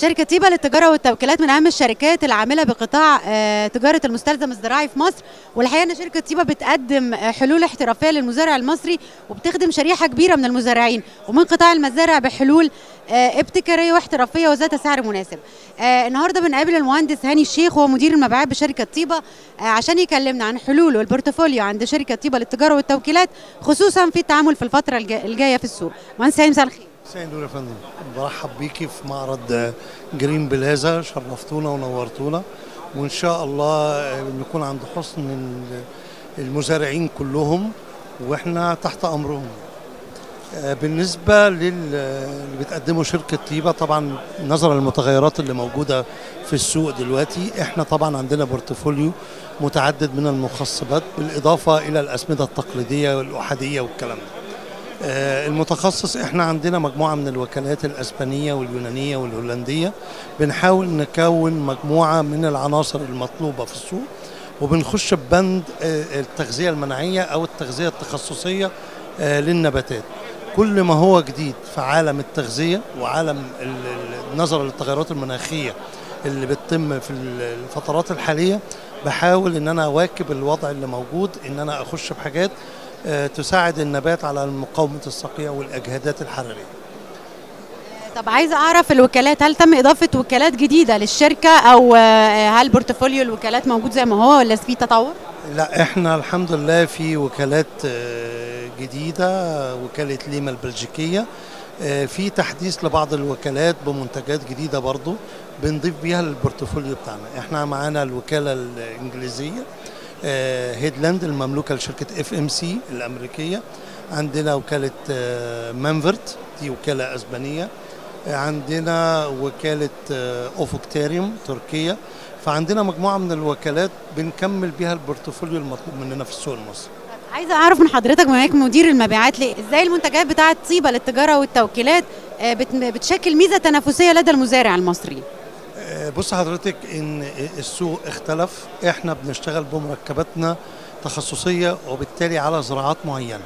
شركة تيبا للتجارة والتوكيلات من أهم الشركات العاملة بقطاع آه، تجارة المستلزم الزراعي في مصر والحقيقة أن شركة تيبا بتقدم آه، حلول احترافية للمزارع المصري وبتخدم شريحة كبيرة من المزارعين ومن قطاع المزارع بحلول آه، ابتكارية واحترافية وذات سعر مناسب آه، النهاردة بنقابل المهندس هاني الشيخ وهو مدير المبيعات بشركة تيبا آه، عشان يكلمنا عن حلول والبورتفوليو عند شركة تيبا للتجارة والتوكيلات خصوصا في التعامل في الفترة الجا- الجاية في السوق مهندس هاني مساء الخير مساء النور يا فندم برحب بيكي في معرض جرين بلازا شرفتونا ونورتونا وان شاء الله نكون عند حسن ال- المزارعين كلهم واحنا تحت امرهم آه، بالنسبة لل- اللي بتقدمه شركة طيبة طبعا نظرا للمتغيرات اللي موجودة في السوق دلوقتي احنا طبعا عندنا بورتفوليو متعدد من المخصبات بالإضافة إلى الأسمدة التقليدية والأحادية والكلام ده آه، المتخصص احنا عندنا مجموعه من الوكالات الاسبانيه واليونانيه والهولنديه بنحاول نكون مجموعه من العناصر المطلوبه في السوق وبنخش ببند آه، التغذيه المناعيه او التغذيه التخصصيه آه، للنباتات كل ما هو جديد في عالم التغذيه وعالم ال- ال- النظر للتغيرات المناخيه اللي بتتم في ال- الفترات الحاليه بحاول ان انا اواكب الوضع اللي موجود ان انا اخش بحاجات آه، تساعد النبات على مقاومة الصقيع والأجهادات الحرارية طب عايزه اعرف الوكالات هل تم اضافه وكالات جديده للشركه او آه، هل بورتفوليو الوكالات موجود زي ما هو ولا في تطور لا احنا الحمد لله في وكالات آه، جديدة وكالة ليما البلجيكية آه، في تحديث لبعض الوكالات بمنتجات جديدة برضو بنضيف بيها للبورتفوليو بتاعنا احنا معانا الوكالة الإنجليزية آه، هيدلاند المملوكة لشركة اف ام سي الأمريكية عندنا وكالة آه، مانفرت دي وكالة أسبانية آه، عندنا وكالة آه، أوفوكتاريوم تركيا فعندنا مجموعة من الوكالات بنكمل بيها البورتفوليو المطلوب مننا في السوق المصري عايزه اعرف من حضرتك بما انك مدير المبيعات ليه ازاي المنتجات بتاعه طيبه للتجاره والتوكيلات آه، بت- بتشكل ميزه تنافسيه لدى المزارع المصري آه، بص حضرتك ان السوق اختلف احنا بنشتغل بمركباتنا تخصصية وبالتالي على زراعات معينة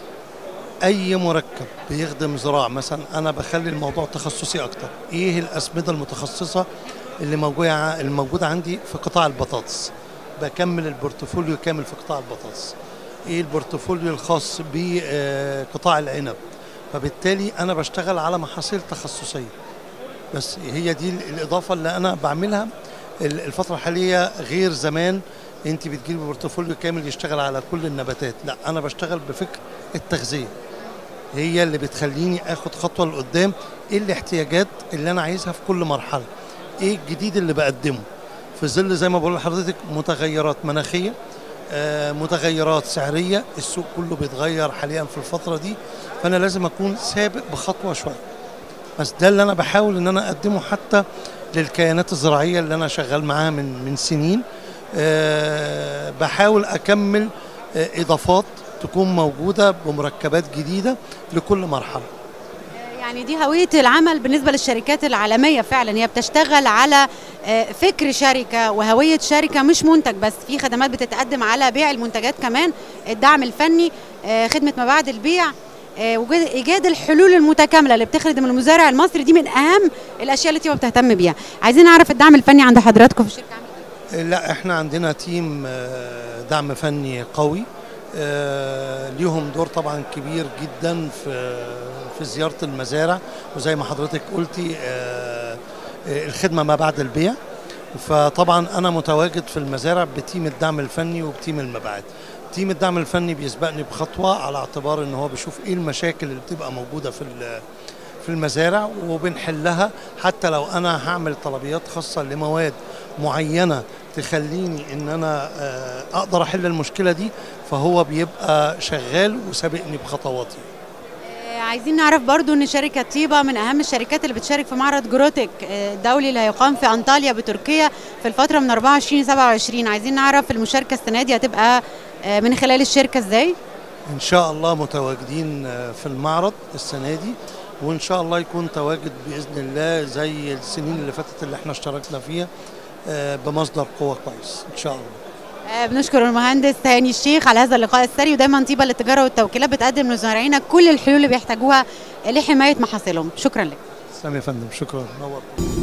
اي مركب بيخدم زراعة مثلا انا بخلي الموضوع تخصصي اكتر ايه الاسمدة المتخصصة اللي موجودة ع- الموجودة عندي في قطاع البطاطس بكمل البورتفوليو كامل في قطاع البطاطس ايه البورتفوليو الخاص بقطاع العنب فبالتالي انا بشتغل على محاصيل تخصصيه بس هي دي الاضافه اللي انا بعملها ال- الفتره الحاليه غير زمان انت بتجيبي بورتفوليو كامل يشتغل على كل النباتات لا انا بشتغل بفكر التغذيه هي اللي بتخليني اخد خطوه لقدام ايه الاحتياجات اللي انا عايزها في كل مرحله ايه الجديد اللي بقدمه في ظل زي ما بقول لحضرتك متغيرات مناخيه آه، متغيرات سعريه السوق كله بيتغير حاليا في الفتره دي فانا لازم اكون سابق بخطوه شويه بس ده اللي انا بحاول ان انا اقدمه حتى للكيانات الزراعيه اللي انا شغال معاها من من سنين أه بحاول اكمل آه، اضافات تكون موجوده بمركبات جديده لكل مرحله يعني دي هوية العمل بالنسبة للشركات العالمية فعلا هي بتشتغل على آه، فكر شركة وهوية شركة مش منتج بس في خدمات بتتقدم على بيع المنتجات كمان الدعم الفني آه، خدمة ما بعد البيع آه، وجود ايجاد الحلول المتكامله اللي بتخدم المزارع المصري دي من اهم الاشياء اللي تبقى بتهتم بيها عايزين نعرف الدعم الفني عند حضراتكم في الشركه عامل ايه لا احنا عندنا تيم آه، دعم فني قوي آه، ليهم دور طبعا كبير جدا في في زياره المزارع وزي ما حضرتك قلتي آه، آه، الخدمه ما بعد البيع فطبعا انا متواجد في المزارع بتيم الدعم الفني وبتيم المبيعات تيم الدعم الفني بيسبقني بخطوه على اعتبار ان هو بيشوف ايه المشاكل اللي بتبقى موجوده في ال- في المزارع وبنحلها حتى لو انا هعمل طلبيات خاصه لمواد معينه تخليني ان انا آه، اقدر احل المشكله دي فهو بيبقى شغال وسابقني بخطواتي آه، عايزين نعرف برضو ان شركة طيبة من اهم الشركات اللي بتشارك في معرض جروتك آه، الدولي اللي هيقام في انطاليا بتركيا في الفترة من 24 ل 27 عايزين نعرف المشاركة السنة دي هتبقى آه، من خلال الشركة ازاي ان شاء الله متواجدين آه، في المعرض السنه دي وان شاء الله يكون تواجد باذن الله زي السنين اللي فاتت اللي احنا اشتركنا فيها آه، بمصدر قوه كويس ان شاء الله آه، بنشكر المهندس هاني الشيخ على هذا اللقاء الثري ودايما طيبة للتجارة والتوكيلات بتقدم لمزارعينا كل الحلول اللي بيحتاجوها لحماية محاصيلهم شكرا لك تسلم يا فندم شكرا نورت